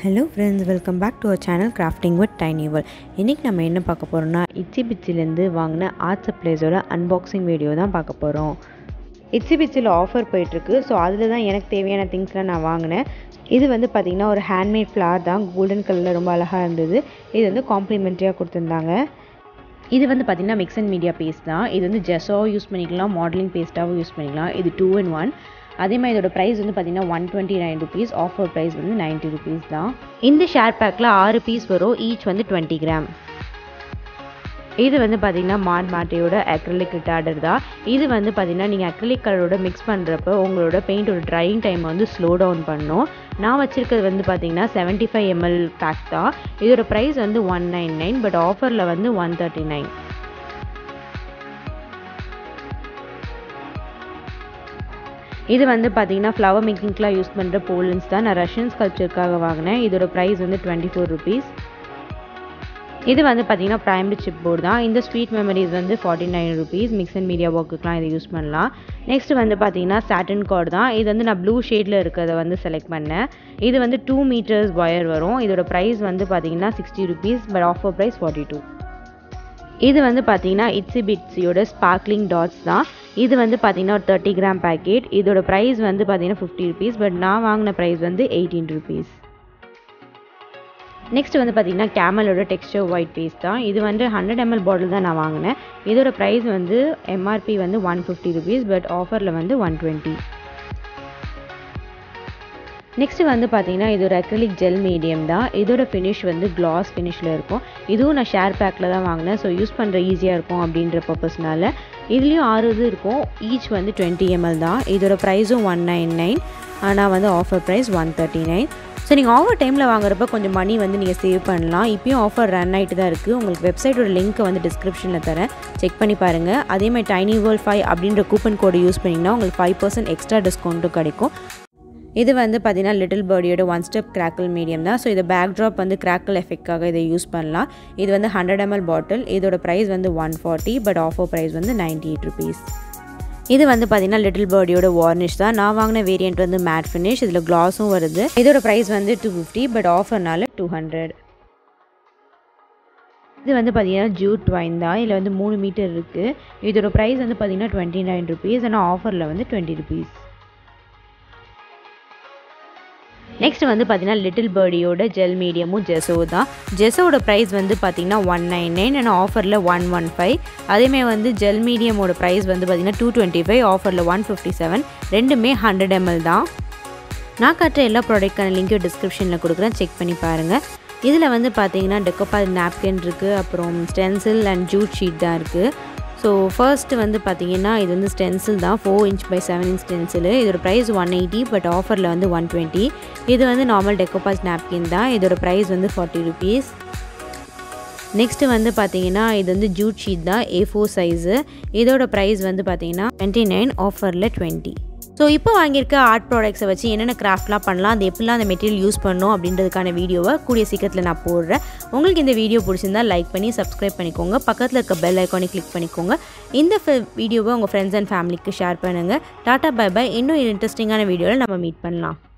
hello friends welcome back to our channel crafting with tiny world இன்றைக்கி நம்ம என்ன பார்க்க போகிறோம்னா இச்சி பிச்சிலேருந்து வாங்கின ஆர்ட் சப்ளைஸோட அன்பாக்சிங் வீடியோ தான் பார்க்க போகிறோம் இட்சி பிச்சில் ஆஃபர் போயிட்டுருக்கு ஸோ அதில் தான் எனக்கு தேவையான திங்ஸ்லாம் நான் வாங்கினேன் இது வந்து பார்த்திங்கன்னா ஒரு ஹேண்ட்மேட் ஃப்ளார் தான் கோல்டன் கலரில் ரொம்ப அழகாக இருந்தது இது வந்து காம்ப்ளிமெண்ட்ரியாக கொடுத்துருந்தாங்க இது வந்து பார்த்திங்கன்னா மிக்ஸ் அண்ட் மீடியா பேஸ்ட் தான் இது வந்து ஜெஸ்ஸாவும் யூஸ் பண்ணிக்கலாம் மாடலிங் பேஸ்ட்டாகவும் யூஸ் பண்ணிக்கலாம் இது டூ இன் ஒன் அதே மாதிரி இதோட ப்ரைஸ் வந்து பார்த்திங்கன்னா one twenty nine rupees offer price வந்து நைன்ட்டி ருபீஸ் தான் இந்த ஷேர் பேக்கில் ஆறு பீஸ் வரும் ஈச் வந்து டுவெண்ட்டி கிராம் இது வந்து பார்த்திங்கன்னா மாட் மாட்டையோட அக்ரலிக் ரிட்டார்டர் தான் இது வந்து பார்த்திங்கன்னா நீங்கள் அக்ரலிக் கலரோட மிக்ஸ் பண்ணுறப்ப உங்களோட பெயிண்டோட ட்ரையிங் டைம் வந்து ஸ்லோ டவுன் பண்ணும் நான் வச்சுருக்கிறது வந்து பார்த்திங்கன்னா செவன்ட்டி ஃபைவ் எம்எல் பேக் தான் இதோட ப்ரைஸ் வந்து ஒன் நைன் நைன் பட் ஆஃபரில் வந்து ஒன் தேர்ட்டி நைன் இது வந்து பார்த்தீங்கன்னா ஃப்ளவர் மேக்கிங்க்கெலாம் யூஸ் பண்ணுற போலன்ஸ் தான் நான் ரஷ்யன் ஸ்கல்ப்சருக்காக வாங்கினேன் இதோட ப்ரைஸ் வந்து டுவெண்ட்டி ஃபோர் ருபீஸ் இது வந்து பார்த்தீங்கன்னா ப்ரைமரி சிப் போர்டு தான் இந்த ஸ்வீட் மெமரிஸ் வந்து forty nine rupees mix and media ஒர்க்குக்கெலாம் இதை யூஸ் பண்ணலாம் நெக்ஸ்ட் வந்து பார்த்தீங்கன்னா சாட்டன் கார்டு தான் இது வந்து நான் ப்ளூ ஷேடில் இருக்கிறத வந்து செலக்ட் பண்ணேன் இது வந்து டூ மீட்டர்ஸ் ஒயர் வரும் இதோட ப்ரைஸ் வந்து பார்த்தீங்கன்னா sixty rupees but offer price forty two இது வந்து பார்த்தீங்கன்னா இட்ஸி பிட்ஸியோட ஸ்பார்க்லிங் டாட்ஸ் தான் இது வந்து பார்த்தீங்கன்னா ஒரு தேர்ட்டி கிராம் பேக்கெட் இதோட ப்ரைஸ் வந்து பார்த்தீங்கன்னா ஃபிஃப்டி ருபீஸ் பட் நான் வாங்கின ப்ரைஸ் வந்து எயிட்டீன் ருபீஸ் நெக்ஸ்ட் வந்து பார்த்தீங்கன்னா கேமலோட டெக்ஸ்டர் ஒயிட் பேஸ்ட் தான் இது வந்து ஹண்ட்ரட் எம்எல் பாட்டில் தான் நான் வாங்கினேன் இதோட ப்ரைஸ் வந்து எம்ஆர்பி வந்து ஒன் ஃபிஃப்டி ருபீஸ் பட் ஆஃபரில் வந்து ஒன் டுவெண்ட்டி நெக்ஸ்ட் வந்து பார்த்தீங்கன்னா இது ஒரு அக்ரலிக் ஜெல் மீடியம் தான் இதோட ஃபினிஷ் வந்து கிளாஸ் ஃபினிஷில் இருக்கும் இதுவும் நான் ஷேர் பேக்கில் தான் வாங்கினேன் ஸோ யூஸ் பண்ணுற ஈஸியாக இருக்கும் அப்படின்ற பர்பஸ்னால இதுலேயும் ஆறு இது இருக்கும் ஈச் வந்து டுவெண்ட்டி எம்எல் தான் இதோட ப்ரைஸும் ஒன் நைன் நைன் ஆனால் வந்து offer price one thirty nine so நீங்கள் ஆஃபர் டைமில் வாங்குறப்ப கொஞ்சம் மணி வந்து நீங்கள் சேவ் பண்ணலாம் இப்போயும் ஆஃபர் ரன் ஆகிட்டு தான் இருக்குது உங்களுக்கு வெப்சைட்டோட லிங்க்கை வந்து டிஸ்கிரிப்ஷனில் தரேன் செக் பண்ணி பாருங்கள் அதேமாதிரி டைனி வேர்ல்ட் ஃபைவ் அப்படின்ற கூப்பன் கோடு யூஸ் பண்ணிங்கன்னா உங்களுக்கு ஃபைவ் பர்சன்ட் எக்ஸ்ட்ரா டிஸ்கவுண்ட்டும் கிடைக்கும் இது வந்து பார்த்தீங்கன்னா லிட்டில் பேர்டியோட ஒன் ஸ்டெப் கிராக்கிள் மீடியம் தான் ஸோ இது பேக் ட்ராப் வந்து கிராக்கிள் எஃபெக்டாக இதை யூஸ் பண்ணலாம் இது வந்து ஹண்ட்ரட் எம்எல் பாட்டில் இதோட ப்ரைஸ் வந்து one forty but offer price வந்து நைன்டி எயிட் ருபீஸ் இது வந்து பார்த்தீங்கன்னா லிட்டில் பேர்டியோட வார்னிஷ் தான் நான் வாங்கின வேரியண்ட் வந்து மேட் ஃபினிஷ் இதில் கிளாஸும் வருது இதோட ப்ரைஸ் வந்து டூ ஃபிஃப்டி பட் ஆஃபர்னால டூ ஹண்ட்ரட் இது வந்து பார்த்தீங்கன்னா ஜூட் வைன் தான் இதில் வந்து மூணு மீட்டர் இருக்குது இதோட ப்ரைஸ் வந்து பார்த்தீங்கன்னா டுவெண்ட்டி நைன் ருபீஸ் ஆனால் ஆஃபரில் வந்து டுவெண்ட்டி ருபீஸ் நெக்ஸ்ட் வந்து பார்த்தீங்கன்னா லிட்டில் பேர்டியோட ஜெல் மீடியமும் ஜெஸோ தான் ஜெஸோட ப்ரைஸ் வந்து பார்த்தீங்கன்னா ஒன் நைன் நைன் ஆனால் ஆஃபரில் ஒன் ஒன் ஃபைவ் அதேமாதிரி வந்து ஜெல் மீடியமோட ப்ரைஸ் வந்து பார்த்தீங்கன்னா டூ டுவெண்ட்டி ஃபைவ் ஆஃபரில் ஒன் ஃபிஃப்டி செவன் ரெண்டுமே ஹண்ட்ரட் எம்எல் தான் நான் காட்டுற எல்லா ப்ராடக்ட்கான லிங்க்கும் டிஸ்கிரிப்ஷனில் கொடுக்குறேன் செக் பண்ணி பாருங்கள் இதில் வந்து பார்த்தீங்கன்னா டெக்கோபால் நாப்கின் இருக்குது அப்புறம் ஸ்டென்சில் அண்ட் ஜூட் ஷீட் தான் இருக்குது ஸோ ஃபர்ஸ்ட் வந்து பார்த்தீங்கன்னா இது வந்து ஸ்டென்சில் தான் four inch by seven inch stencil இதோட ப்ரைஸ் ஒன் எயிட்டி பட் ஆஃபரில் வந்து ஒன் டுவெண்ட்டி இது வந்து நார்மல் டெக்கோபாஸ் நாப்கின் தான் இதோட ப்ரைஸ் வந்து ஃபார்ட்டி ருபீஸ் நெக்ஸ்ட்டு வந்து பார்த்தீங்கன்னா இது வந்து ஜூட் ஷீட் தான் ஏ ஃபோர் சைஸு இதோட ப்ரைஸ் வந்து பார்த்தீங்கன்னா டுவெண்ட்டி நைன் ஆஃபரில் டுவெண்ட்டி ஸோ இப்போ வாங்கியிருக்க ஆர்ட் ப்ராடக்ட்ஸை வச்சு என்னென்ன கிராஃப்ட்லாம் பண்ணலாம் அது எப்படிலாம் அந்த மெட்டீரியல் யூஸ் பண்ணணும் அப்படின்றதுக்கான வீடியோவை கூடிய சீக்கிரத்தில் நான் போடுறேன் உங்களுக்கு இந்த வீடியோ பிடிச்சிருந்தா லைக் பண்ணி சப்ஸ்கிரைப் பண்ணிக்கோங்க பக்கத்தில் இருக்க பெல் ஐக்கானை கிளிக் பண்ணிக்கோங்க இந்த வீடியோவை உங்கள் ஃப்ரெண்ட்ஸ் அண்ட் ஃபேமிலிக்கு ஷேர் பண்ணுங்கள் டாட்டா பை பை இன்னும் இன்ட்ரெஸ்டிங்கான வீடியோவில் நம்ம மீட் பண்ணலாம்